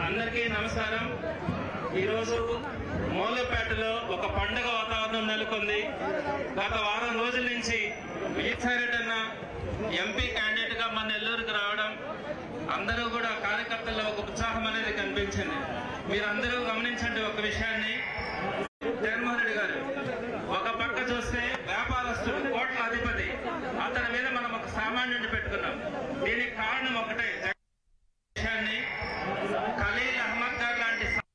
అందరికీ నమస్కారం ఈరోజు మూలపేటలో ఒక పండుగ వాతావరణం నెలకొంది గత వారం రోజుల నుంచి విజయసాయిరెడ్డి అన్న ఎంపీ క్యాండిడేట్ గా మన నెల్లూరుకు రావడం అందరూ కూడా కార్యకర్తల్లో ఒక ఉత్సాహం అనేది కనిపించింది మీరందరూ గమనించండి ఒక విషయాన్ని జగన్మోహన్ రెడ్డి గారు ఒక పక్క చూస్తే వ్యాపారస్తుడు కోట్ల అధిపతి అతని మీద మనం ఒక సామాన్యుడిని పెట్టుకున్నాం దీనికి కారణం ఒకటే జగన్ విషయాన్ని ఖలీల్ అహ్మద్ గారు లాంటి సా-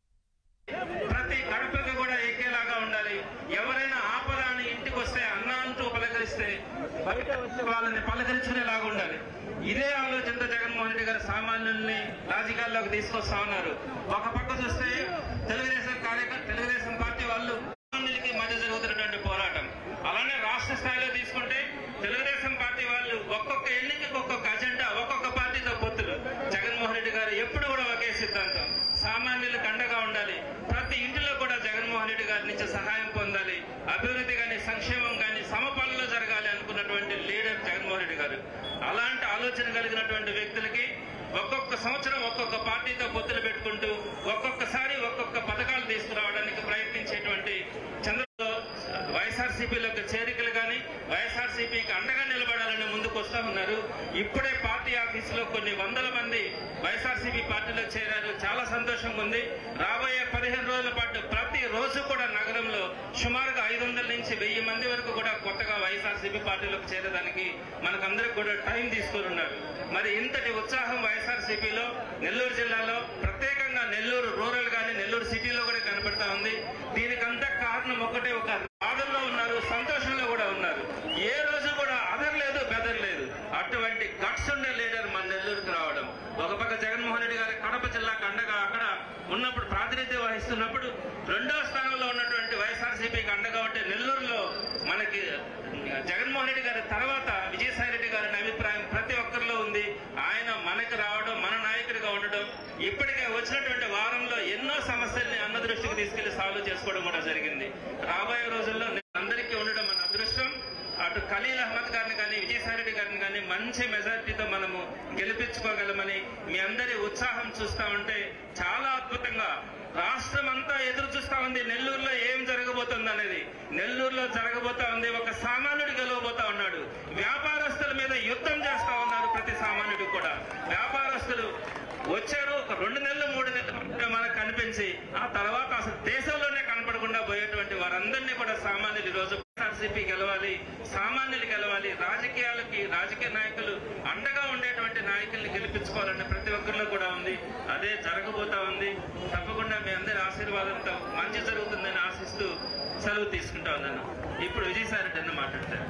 ప్రతి గడపకి కూడా ఎక్కేలాగా ఉండాలి ఎవరైనా ఆపద అని ఇంటికి వస్తే అన్న అంటూ పలకరిస్తే బయట వచ్చి వాళ్ళని పలకరించుకునేలాగా ఉండాలి ఇదే ఆలోచనతో జగన్మోహన్ రెడ్డి గారు సామాన్యుల్ని రాజకీయాల్లోకి తీసుకొస్తా ఉన్నారు ఒక పక్క చూస్తే తెలుగుదేశం కార్యకర్త తెలుగుదేశం పార్టీ వాళ్ళు సామాన్యులకి మధ్య జరుగుతున్నటువంటి పోరాటం అలానే రాష్ట్ర స్థాయిలో తీసుకుంటే తెలుగుదేశం పార్టీ వాళ్ళు ఒక్కొక్క ఎన్నికకి ఒక్కొక్క అజెండా ఒక్కొక్క పార్టీతో పొత్తులు జగన్మోహన్ రెడ్డి గారు ఎప్పుడు కూడా ఒకే సిద్ధాంతం సామాన్యులకు అండగా ఉండాలి ప్రతి ఇంటిలో కూడా జగన్మోహన్ రెడ్డి గారి నుంచి సహాయం పొందాలి అభివృద్ధి కానీ సంక్షేమం కానీ సమపాలనలో జరగాలి అనుకున్నటువంటి లీడర్ జగన్మోహన్ రెడ్డి గారు అలాంటి ఆలోచన కలిగినటువంటి వ్యక్తులకి ఒక్కొక్క సంవత్సరం ఒక్కొక్క పార్టీతో పొత్తులు పెట్టుకుంటూ ఒక్కొక్కసారి ఒక్కొక్క పథకాలు తీసుకురావడానికి ప్రయత్నించేటువంటి చంద్రబాబు వైఎస్ఆర్సీపీలోకి చేరికలు కానీ వైఎస్ఆర్సీపీకి అండగా నిలబడాలని ముందుకు వస్తా ఉన్నారు ఇప్పుడే పార్టీ ఆఫీసులో కొన్ని వందల మంది వైఎస్ఆర్సీపీ పార్టీలో చేరారు చాలా సంతోషంగా ఉంది రాబోయే పదిహేను రోజుల పాటు ప్రతి రోజు కూడా నగరంలో సుమారుగా ఐదు వందల నుంచి వెయ్యి మంది వరకు కూడా కొత్తగా వైఎస్ఆర్సీపీ పార్టీలోకి చేరడానికి మనకందరికి కూడా టైం తీసుకొని ఉన్నారు మరి ఇంతటి ఉత్సాహం వైఎస్ఆర్సీపీలో నెల్లూరు జిల్లాలో ప్రత్యేకంగా నెల్లూరు రూరల్ కానీ నెల్లూరు సిటీలో కూడా కనబడతా ఉంది దీనికంతా కారణం ఒకటే ఒక బాధల్లో ఉన్నారు సంతోషంలో కూడా ఉన్నారు ఏ రోజు కూడా అదర్ లేదు బెదర్ లేదు అటువంటి గట్స్ ఉండే లీడర్ మన నెల్లూరుకు రావడం ఒక పక్క జగన్మోహన్ రెడ్డి గారి కడప జిల్లాకు అండగా అక్కడ ఉన్నప్పుడు ప్రాతినిధ్యం వహిస్తున్నప్పుడు రెండవ స్థానంలో ఉన్నటువంటి వైఎస్ఆర్సీపీకి అండగా ఉంటే నెల్లూరులో మనకి జగన్మోహన్ రెడ్డి గారి తర్వాత విజయసాయి రెడ్డి గారి అభిప్రాయం ప్రతి ఒక్కరిలో ఉంది ఆయన మనకి రావడం మన నాయకుడిగా ఉండడం ఇప్పటికే వచ్చినటువంటి వారంలో ఎన్నో సమస్యల్ని అన్న దృష్టికి తీసుకెళ్లి సాల్వ్ చేసుకోవడం కూడా జరిగింది రాబోయే రోజుల్లో అందరికీ ఉండడం మన అదృష్టం అటు ఖలీల్ అహ్మద్ గారిని కానీ విజయసాయి రెడ్డి గారిని కానీ మంచి మెజార్టీతో మనము గెలిపించుకోగలమని మీ అందరి ఉత్సాహం చూస్తా ఉంటే చాలా అద్భుతంగా రాష్ట్రం అంతా ఎదురు చూస్తా ఉంది నెల్లూరులో ఏం జరగబోతుంది అనేది నెల్లూరులో జరగబోతా ఉంది ఒక సామాన్యుడు గెలవబోతా ఉన్నాడు వ్యాపారస్తుల మీద యుద్ధం చేస్తా ఉన్నారు ప్రతి సామాన్యుడు కూడా వ్యాపారస్తులు వచ్చారు ఒక రెండు నెలలు మూడు నెలలు మాత్రమే మనకు కనిపించి ఆ తర్వాత అసలు దేశంలోనే కనపడకుండా పోయేటువంటి వారందరినీ కూడా సామాన్యులు ఈ రోజు ఆర్సీపీ గెలవాలి సామాన్యులు గెలవాలి రాజకీయాలకి రాజకీయ నాయకులు అండగా ఉండేటువంటి నాయకుల్ని గెలిపించుకోవాలని ప్రతి ఒక్కరిలో కూడా ఉంది అదే జరగబోతా ఉంది తప్పకుండా మీ అందరి ఆశీర్వాదంతో మంచి జరుగుతుందని ఆశిస్తూ సెలవు తీసుకుంటా ఉన్నాను ఇప్పుడు విజయసాయి రెడ్డి అన్న మాట్లాడతారు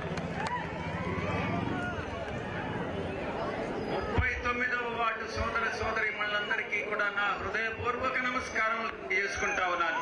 ముప్పై తొమ్మిదవ వార్డు సోదర సోదరి మనందరికీ కూడా నా హృదయపూర్వక నమస్కారం చేసుకుంటా ఉన్నాను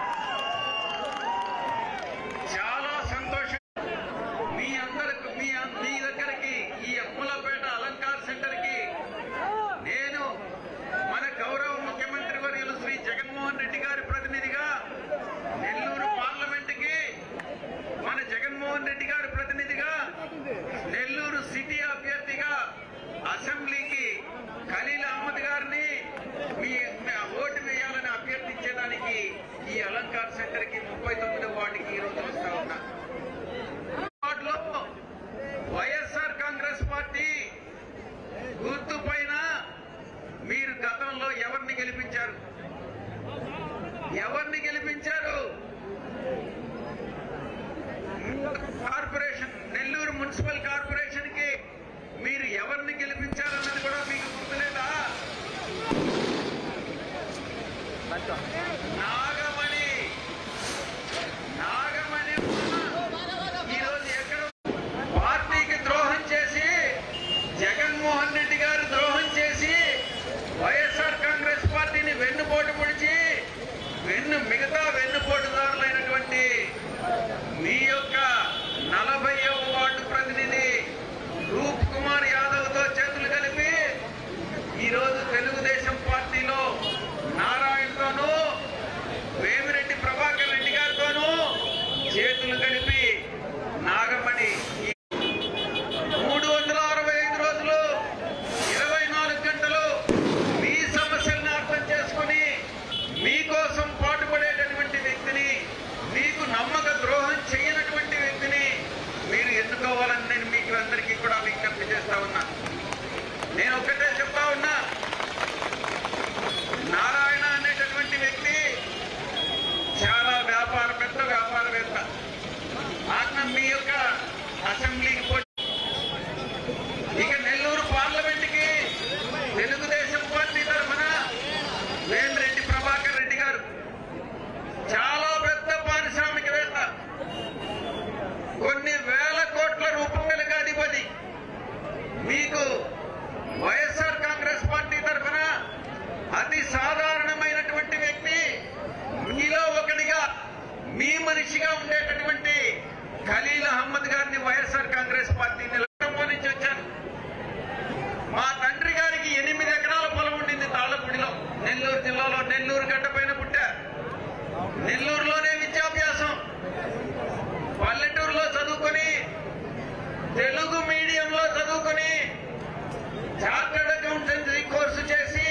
చాలా సంతోషం మీ అందరికి మీ మీ దగ్గరికి ఈ అప్పులపేట అలంకార్ సెంటర్ కి నేను మన గౌరవ ముఖ్యమంత్రి వర్యులు శ్రీ జగన్మోహన్ రెడ్డి గారి ప్రతినిధిగా నెల్లూరు పార్లమెంట్ కి మన జగన్మోహన్ రెడ్డి గారి ప్రతినిధిగా నెల్లూరు సిటీ అభ్యర్థిగా అసెంబ్లీకి ఖలీల్ అహ్మద్ గారిని మీ మీ ఓటు వేయాలని అభ్యర్థించడానికి ఈ అలంకార్ సెంటర్ కి ముప్పై తొమ్మిదో వార్డుకి ఈ రోజు వస్తా ఉన్నా వార్డులో వైఎస్ఆర్ కాంగ్రెస్ పార్టీ గుర్తు పైన మీరు గతంలో ఎవరిని గెలిపించారు ఎవరిని గెలిపించారు కార్పొరేషన్ నెల్లూరు మున్సిపల్ కార్పొరేషన్ కి మీరు ఎవరిని గెలిపించారన్నది కూడా మీకు గుర్తులేదా నాగమణి నాగమణి ఈరోజు ఎక్కడ పార్టీకి ద్రోహం చేసి జగన్మోహన్ రెడ్డి గారు ద్రోహం చేసి వైఎస్ఆర్ కాంగ్రెస్ పార్టీని వెన్నుపోటు పొడిచి వెన్ను మిగతా వెన్నుపోటుదారులైనటువంటి మీ యొక్క నలభై వార్డు ప్రతినిధి రూప్ కుమార్ యాదవ్ తో చేతులు కలిపి ఈరోజు తెలుగుదేశం పార్టీలో నారాయణతోనూ ప్రాంతంలో నెల్లూరు గడ్డ పైన పుట్టా నెల్లూరులోనే విద్యాభ్యాసం పల్లెటూరులో చదువుకొని తెలుగు మీడియంలో చదువుకొని చార్టర్డ్ అకౌంటెన్సీ కోర్సు చేసి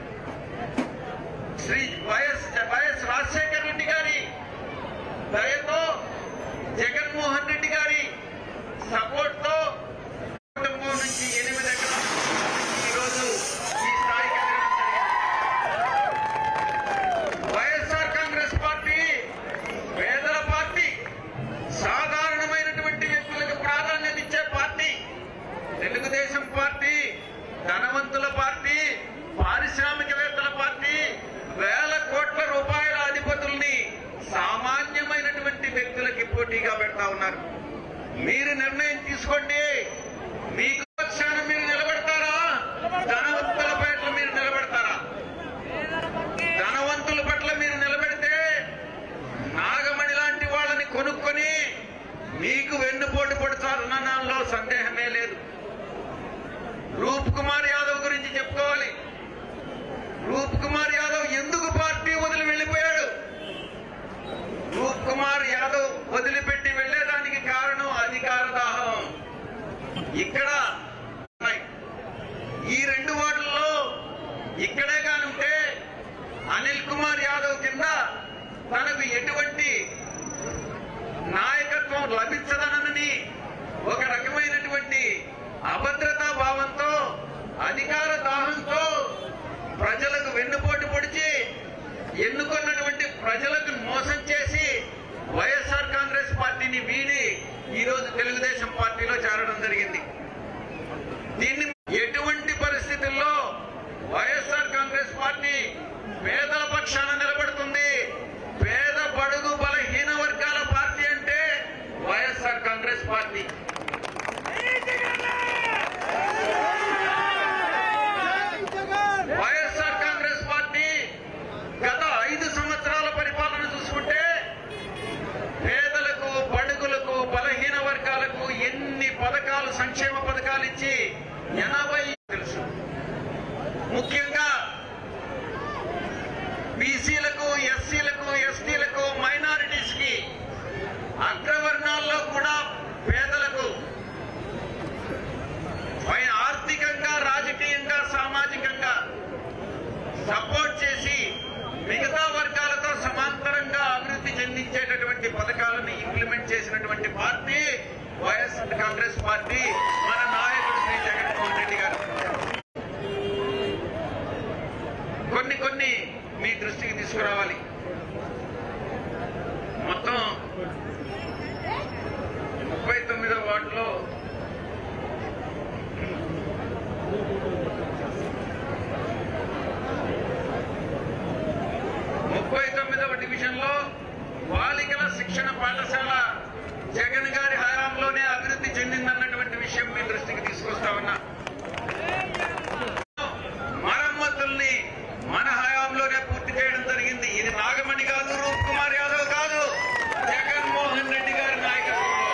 శ్రీ వైఎస్ వైఎస్ రాజశేఖర రెడ్డి గారి దయతో జగన్మోహన్ రెడ్డి గారి సపోర్ట్ తో కుటుంబం నుంచి ఎనిమిది ఎకరాలు ఈరోజు ఈ స్థాయికి ఎదగడం జరిగింది. వైఎస్ఆర్ కాంగ్రెస్ పార్టీ పేదల పార్టీ సాధారణమైనటువంటి వ్యక్తులకు ప్రాధాన్యత ఇచ్చే పార్టీ తెలుగుదేశం పార్టీ ధనవంతుల పార్టీ పారిశ్రామికవేత్తల పార్టీ వేల కోట్ల రూపాయల అధిపతుల్ని సామాన్యమైనటువంటి వ్యక్తులకి పోటీగా పెడతా ఉన్నారు మీరు నిర్ణయం తీసుకోండి మీకు పక్షాన మీరు నిలబెడతారా ధనవంతుల పట్ల మీరు నిలబెడతారా ధనవంతుల పట్ల మీరు నిలబెడితే నాగమణి లాంటి వాళ్ళని కొనుక్కొని మీకు వెన్నుపోటు పడుతారనడంలో సందేహమే లేదు రూప్ కుమార్ యాదవ్ గురించి చెప్పుకోవాలి రూప్ కుమార్ యాదవ్ ఎందుకు పార్టీ వదిలి వెళ్ళిపోయాడు రూప్ కుమార్ యాదవ్ వదిలిపెట్టి వెళ్లేదానికి కారణం అధికార దాహం ఇక్కడ ఉన్నాయి. ఈ రెండు వార్డుల్లో ఇక్కడే కానుంటే అనిల్ కుమార్ యాదవ్ కింద తనకు ఎటువంటి నాయకత్వం లభించదనని ఒక రకమైనటువంటి అభద్రతా భావంతో అధికార దాహంతో ప్రజలకు వెన్నుపోటు పొడిచి ఎన్నుకున్నటువంటి ప్రజలకు మోసం చేసి వైఎస్ఆర్ కాంగ్రెస్ పార్టీని వీడి ఈ రోజు తెలుగుదేశం పార్టీలో చేరడం జరిగింది దీన్ని ఎటువంటి పరిస్థితుల్లో వైఎస్ఆర్ కాంగ్రెస్ పార్టీ పేదల పక్షాన నిలబడుతుంది పేద బడుగు బలహీన వర్గాల పార్టీ అంటే వైఎస్ఆర్ కాంగ్రెస్ పార్టీ వైఎస్ఆర్ కాంగ్రెస్ పార్టీ గత ఐదు సంవత్సరాల పరిపాలన చూసుకుంటే పేదలకు బడుగులకు బలహీన వర్గాలకు ఎన్ని పథకాలు సంక్షేమ పథకాలు ఇచ్చి ఎనభై తెలుసు ముఖ్యంగా బీసీలకు ఎస్సీలకు ఎస్టీలకు మైనారిటీస్ కి అగ్రవర్ణాల్లో కూడా పేదలకు పై- ఆర్థికంగా రాజకీయంగా సామాజికంగా సపోర్ట్ చేసి మిగతా వర్గాలతో సమాంతరంగా అభివృద్ధి చెందించేటటువంటి పథకాలను ఇంప్లిమెంట్ చేసినటువంటి పార్టీ వైఎస్ఆర్ కాంగ్రెస్ పార్టీ మన నాయకుడు శ్రీ జగన్మోహన్ రెడ్డి గారు కొన్ని కొన్ని మీ దృష్టికి తీసుకురావాలి మొత్తం ముప్పై తొమ్మిదో వార్డులో ముప్పై తొమ్మిదవ డివిజన్ లో బాలికల శిక్షణ పాఠశాల జగన్ గారి హయాంలోనే అభివృద్ధి చెందిందన్నటువంటి విషయం మీ దృష్టికి తీసుకొస్తా ఉన్నా మరమ్మతుల్ని మన హయాంలోనే పూర్తి చేయడం జరిగింది ఇది నాగమణి కాదు రూప్ కుమార్ యాదవ్ కాదు జగన్మోహన్ రెడ్డి గారి నాయకత్వంలో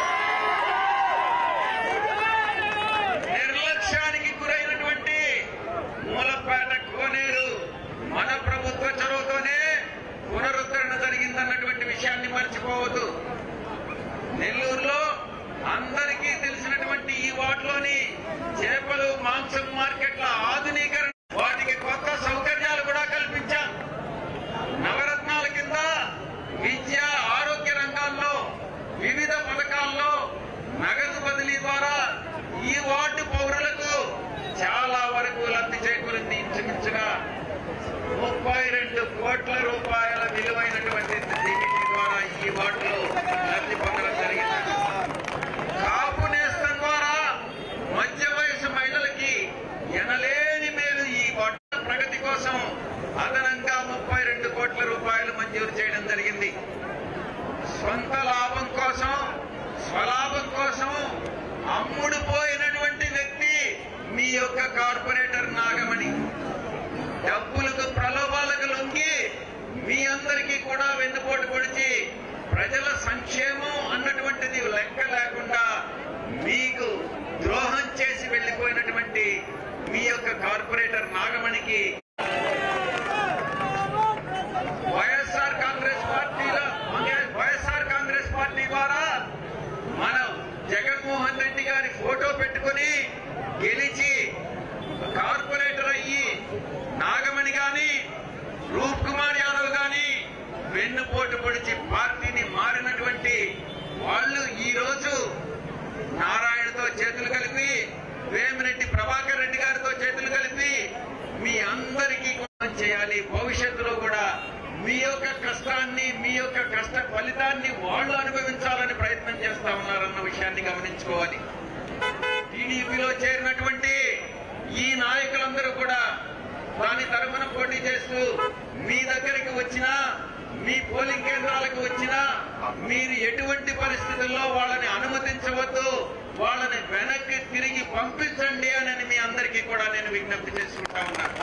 నిర్లక్ష్యానికి గురైనటువంటి మూలపేట కోనేరు మన ప్రభుత్వ చొరవతోనే పునరుద్ధరణ జరిగిందన్నటువంటి విషయాన్ని మర్చిపోవద్దు నెల్లూరులో అందరికీ తెలిసినటువంటి ఈ వార్డులోని చేపలు మాంసం మార్కెట్ల ఆధునీకరణ వాటికి కొత్త సౌకర్యాలు కూడా కల్పించాం నవరత్నాల కింద విద్య ఆరోగ్య రంగాల్లో వివిధ పథకాల్లో నగదు బదిలీ ద్వారా ఈ వార్డు పౌరులకు చాలా వరకు లబ్ధి చేకూరింది ఇంచుమించుగా ముప్పై రెండు కోట్ల రూపాయల విలువైనటువంటి దీనికి ద్వారా ఈ వార్డులో లబ్ధి పొందడం జరిగింది కాపు నేస్తం ద్వారా మధ్య వయసు మహిళలకి ఎనలేని మేలు ఈ వార్డు ప్రగతి కోసం అదనంగా ముప్పై రెండు కోట్ల రూపాయలు మంజూరు చేయడం జరిగింది స్వంత లాభం కోసం స్వలాభం కోసం అమ్ముడు పోయినటువంటి వ్యక్తి మీ యొక్క కార్పొరేటర్ నాగమణి డబ్బులకు ప్రలోభాలకు లొంగి మీ అందరికీ కూడా వెన్నుపోటు పొడిచి ప్రజల సంక్షేమం అన్నటువంటిది లెక్క లేకుండా మీకు ద్రోహం చేసి వెళ్లిపోయినటువంటి మీ యొక్క కార్పొరేటర్ నాగమణికి వాళ్ళు ఈ రోజు నారాయణతో చేతులు కలిపి వేమిరెడ్డి ప్రభాకర్ రెడ్డి గారితో చేతులు కలిపి మీ అందరికీ కూడా చేయాలి భవిష్యత్తులో కూడా మీ యొక్క కష్టాన్ని మీ యొక్క కష్ట ఫలితాన్ని వాళ్ళు అనుభవించాలని ప్రయత్నం చేస్తా ఉన్నారన్న విషయాన్ని గమనించుకోవాలి టీడీపీలో చేరినటువంటి ఈ నాయకులందరూ కూడా దాని తరఫున పోటీ చేస్తూ మీ దగ్గరికి వచ్చినా మీ పోలింగ్ కేంద్రాలకు వచ్చినా మీరు ఎటువంటి పరిస్థితుల్లో వాళ్ళని అనుమతించవద్దు వాళ్ళని వెనక్కి తిరిగి పంపించండి అని మీ అందరికీ కూడా నేను విజ్ఞప్తి చేసుకుంటా ఉన్నాను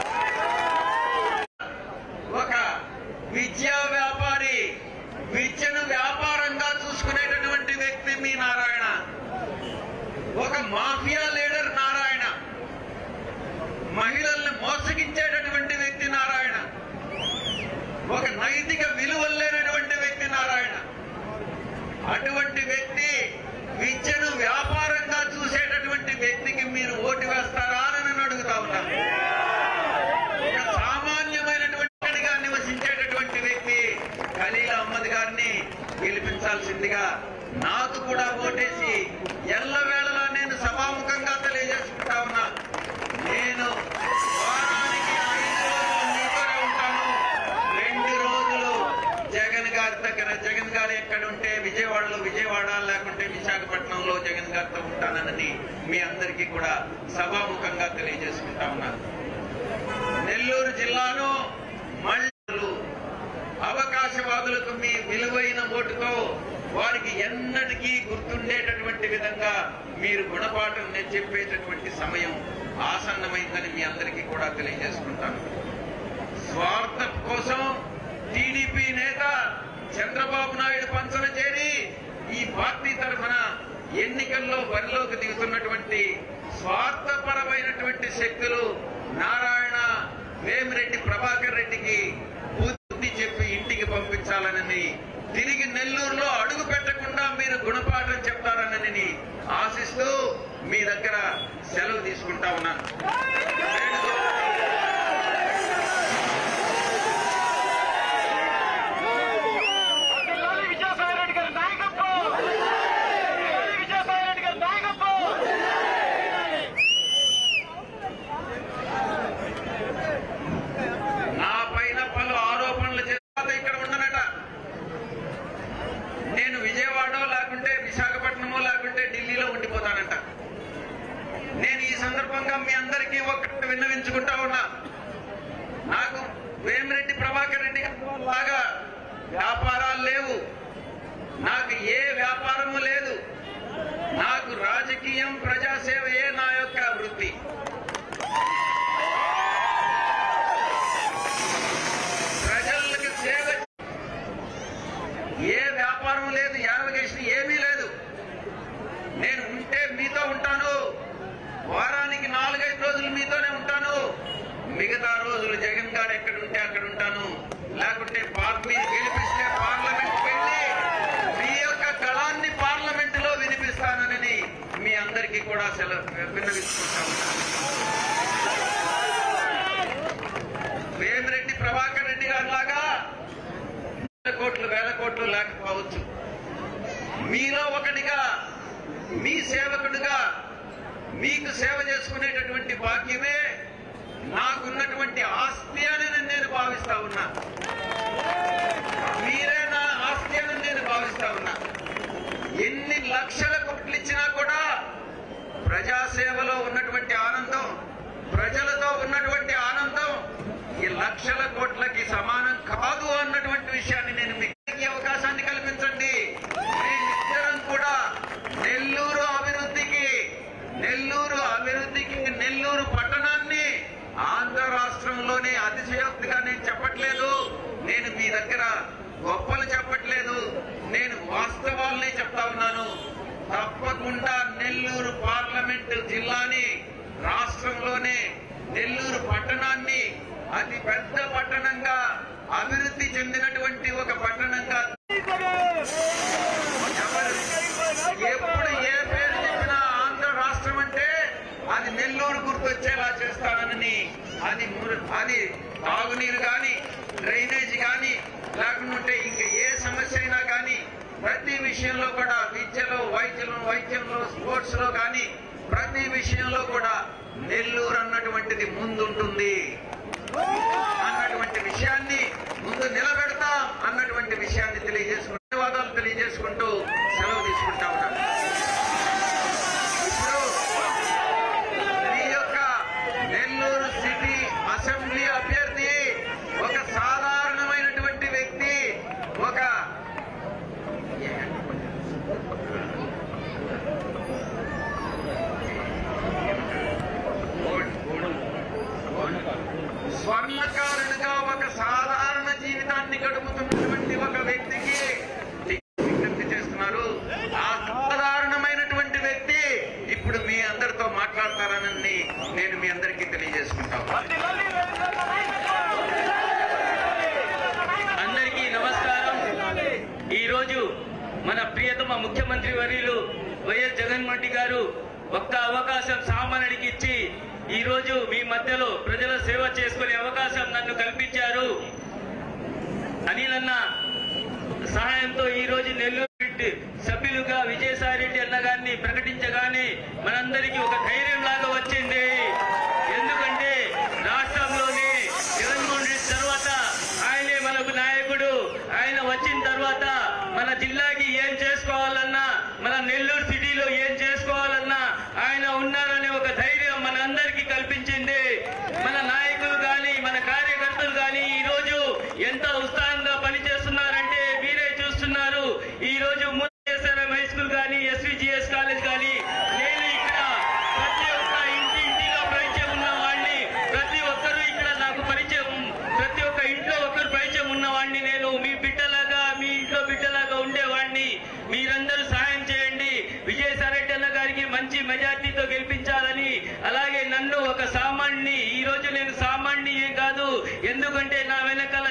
ఒక విద్యా వ్యాపారి విద్యను వ్యాపారంగా చూసుకునేటటువంటి వ్యక్తి మీ నారాయణ ఒక మాఫియా లీడర్ నారాయణ మహిళల్ని మోసగించేటటువంటి వ్యక్తి నారాయణ ఒక నైతిక విలువలు లేనటువంటి వ్యక్తి నారాయణ అటువంటి వ్యక్తి విద్యను వ్యాపారంగా చూసేటటువంటి వ్యక్తికి మీరు ఓటు వేస్తారా అని నన్ను అడుగుతా ఉన్నాను ఒక సామాన్యమైనటువంటిగా నివసించేటటువంటి వ్యక్తి ఖలీల్ అహ్మద్ గారిని గెలిపించాల్సిందిగా నాకు కూడా ఓటేసి ఎల్లవేళలా నేను సభాముఖంగా తెలియజేసుకుంటా ఉన్నా నేను వారానికి ఐదు రోజులు మీతోనే ఉంటాను రెండు రోజులు జగన్ గారి దగ్గర జగన్ గారు ఎక్కడ ఉంటే విజయవాడలో విజయవాడ లేకుంటే విశాఖపట్నంలో జగన్ గారితో ఉంటానని మీ అందరికీ కూడా సభాముఖంగా తెలియజేసుకుంటా ఉన్నాను నెల్లూరు జిల్లాను మళ్ళీ అవకాశవాదులకు మీ విలువైన ఓటుతో వారికి ఎన్నటికీ గుర్తుండేటటువంటి విధంగా మీరు గుణపాఠం నేను చెప్పేటటువంటి సమయం ఆసన్నమైందని మీ అందరికీ కూడా తెలియజేసుకుంటాను స్వార్థం కోసం టీడీపీ నేత చంద్రబాబు నాయుడు పంచన చేరి ఈ పార్టీ తరఫున ఎన్నికల్లో బరిలోకి దిగుతున్నటువంటి స్వార్థపరమైనటువంటి శక్తులు నారాయణ వేమిరెడ్డి ప్రభాకర్ రెడ్డికి బుద్ధి చెప్పి ఇంటికి పంపించాలని తిరిగి నెల్లూరులో అడుగు పెట్టకుండా మీరు గుణపాఠం చెప్తారని ఆశిస్తూ మీ దగ్గర సెలవు తీసుకుంటా ఉన్నాను జిల్లాలో విజయసాయి రెడ్డి గారి నాయకత్వం జిల్లాలో విజయసాయి రెడ్డి గారి నాయకత్వం నా పైన పలు ఆరోపణలు చేస్తే ఇక్కడ ఉండనట నేను విజయవాడ లేకుంటే విశాఖపట్నమో లేకుంటే ఢిల్లీలో ఉండిపోతానంట నేను ఈ సందర్భంగా మీ అందరికీ ఒక్కటి విన్నవించుకుంటా ఉన్నా నాకు వేమిరెడ్డి ప్రభాకర్ రెడ్డి గారి లాగా వ్యాపారాలు లేవు నాకు ఏ వ్యాపారము లేదు నాకు రాజకీయం ప్రజాసేవయే నా యొక్క వృత్తి ప్రజలకు సేవ ఏ వ్యాపారం లేదు యావగేషన్ ఏమీ లేదు నేను ఉంటే మీతో ఉంటాను వారానికి నాలుగైదు రోజులు మీతోనే ఉంటాను మిగతా రోజులు జగన్ గారు ఎక్కడ ఉంటే అక్కడ ఉంటాను లేకుంటే పార్- మీరు గెలిపిస్తే పార్లమెంట్ వెళ్ళి మీ యొక్క కళాన్ని పార్లమెంట్ లో వినిపిస్తానని మీ అందరికీ కూడా సెలవు విన్నవించుకుంటాను వేమిరెడ్డి ప్రభాకర్ రెడ్డి గారి లాగా వేల కోట్లు వేల కోట్లు లేకపోవచ్చు మీలో ఒకటిగా మీ సేవకుడిగా మీకు సేవ చేసుకునేటటువంటి భాగ్యమే నాకున్నటువంటి ఆస్తి అని నేను భావిస్తా ఉన్నా మీరే నా ఆస్తి అని నేను భావిస్తా ఉన్నా ఎన్ని లక్షల కోట్లు ఇచ్చినా కూడా ప్రజాసేవలో ఉన్నటువంటి ఆనందం ప్రజలతో ఉన్నటువంటి ఆనందం ఈ లక్షల కోట్లకి సమానం కాదు అన్నటువంటి విషయాన్ని నేను మీకు ఈ అవకాశాన్ని కల్పించండి మేమిద్దరం కూడా నెల్లూరు అభివృద్ధికి నెల్లూరు అభివృద్ధికి నెల్లూరు పట్టణాన్ని ఆంధ్ర రాష్ట్రంలోనే అతిశయోక్తిగా నేను చెప్పట్లేదు నేను మీ దగ్గర గొప్పలు చెప్పట్లేదు నేను వాస్తవాల్ని చెప్తా ఉన్నాను తప్పకుండా నెల్లూరు పార్లమెంట్ జిల్లాని రాష్ట్రంలోనే నెల్లూరు పట్టణాన్ని అతి పెద్ద పట్టణంగా అభివృద్ధి చెందినటువంటి ఒక పట్టణంగా ఎవరు ఎప్పుడు ఏ పేరు చెప్పినా ఆంధ్ర రాష్ట్రం అంటే అది నెల్లూరు గుర్తొచ్చేలా చేస్తానని అది మురు- అది తాగునీరు గాని డ్రైనేజ్ గాని లేకుంటే ఇంకా ఏ సమస్య అయినా కానీ ప్రతి విషయంలో కూడా విద్యలో వైద్యంలో వైద్యంలో స్పోర్ట్స్ లో కానీ ప్రతి విషయంలో కూడా నెల్లూరు అన్నటువంటిది ముందుంటుంది అన్నటువంటి విషయాన్ని ముందు నిలబెడతాం అన్నటువంటి విషయాన్ని తెలియజేసుకుంటూ ధన్యవాదాలు తెలియజేసుకుంటూ సెలవు తీసుకుంటా ఉన్నాను ఇప్పుడు మీ యొక్క నెల్లూరు సిటీ అసెంబ్లీ అభ్యర్థి ఒక సాధారణమైనటువంటి వ్యక్తి ఒక స్వర్ణకారుడిగా ఒక సాధారణ జీవితాన్ని గడుపుతున్నటువంటి ఒక వ్యక్తికి విజ్ఞప్తి చేస్తున్నారు ఆ సాధారణమైనటువంటి వ్యక్తి ఇప్పుడు మీ అందరితో మాట్లాడతారనని నేను మీ అందరికీ తెలియజేసుకుంటాను అందరికీ నమస్కారం ఈ రోజు మన ప్రియతమ ముఖ్యమంత్రి వర్యులు వైఎస్ జగన్మోహన్ రెడ్డి గారు ఒక్క అవకాశం సామాన్యుడికి ఇచ్చి ఈ రోజు మీ మధ్యలో ప్రజల సేవ చేసుకునే అవకాశం నన్ను కల్పించారు అనిలన్న సహాయంతో ఈ రోజు నెల్లూరు సభ్యులుగా విజయసాయి రెడ్డి అన్న గారిని ప్రకటించగానే మనందరికీ ఒక ధైర్యం లాగా వచ్చింది ఎందుకంటే రాష్ట్రంలోనే జగన్మోహన్ రెడ్డి తర్వాత ఆయనే మనకు నాయకుడు ఆయన వచ్చిన తర్వాత మన జిల్లాకి ఏం చేసుకోవాలన్నా మన నెల్లూరు సిటీలో ఏం చేసుకోవాలన్నా ఆయన ఉన్నారనే ఒక ధైర్యం మన అందరికీ కల్పించింది మన నాయకులు గాని మన కార్యకర్తలు గాని ఈ రోజు ఎంత ఉత్సాహంగా పనిచేస్తున్నారంటే మీరే చూస్తున్నారు ఈ రోజు ఎస్ఆర్ఎం హై స్కూల్ కానీ ఎస్విజిఎస్ కాలేజ్ కానీ నేను ఇక్కడ ప్రతి ఒక్క ఇంటి ఇంటిలో పరిచయం ఉన్న వాడిని ప్రతి ఒక్కరు ఇక్కడ నాకు పరిచయం ప్రతి ఒక్క ఇంట్లో ఒకరు పరిచయం ఉన్నవాడిని నేను మీ బిడ్డలాగా మీ ఇంట్లో బిడ్డలాగా ఉండేవాడిని మీరందరూ సాయం చేయండి విజయసాయిరెడ్డి అన్న గారికి మంచి మెజార్టీతో గెలిపించాలని అలాగే నన్ను ఒక సామాన్ని ఈ రోజు నేను సామాన్ని ఏం కాదు ఎందుకంటే నా వెనకాల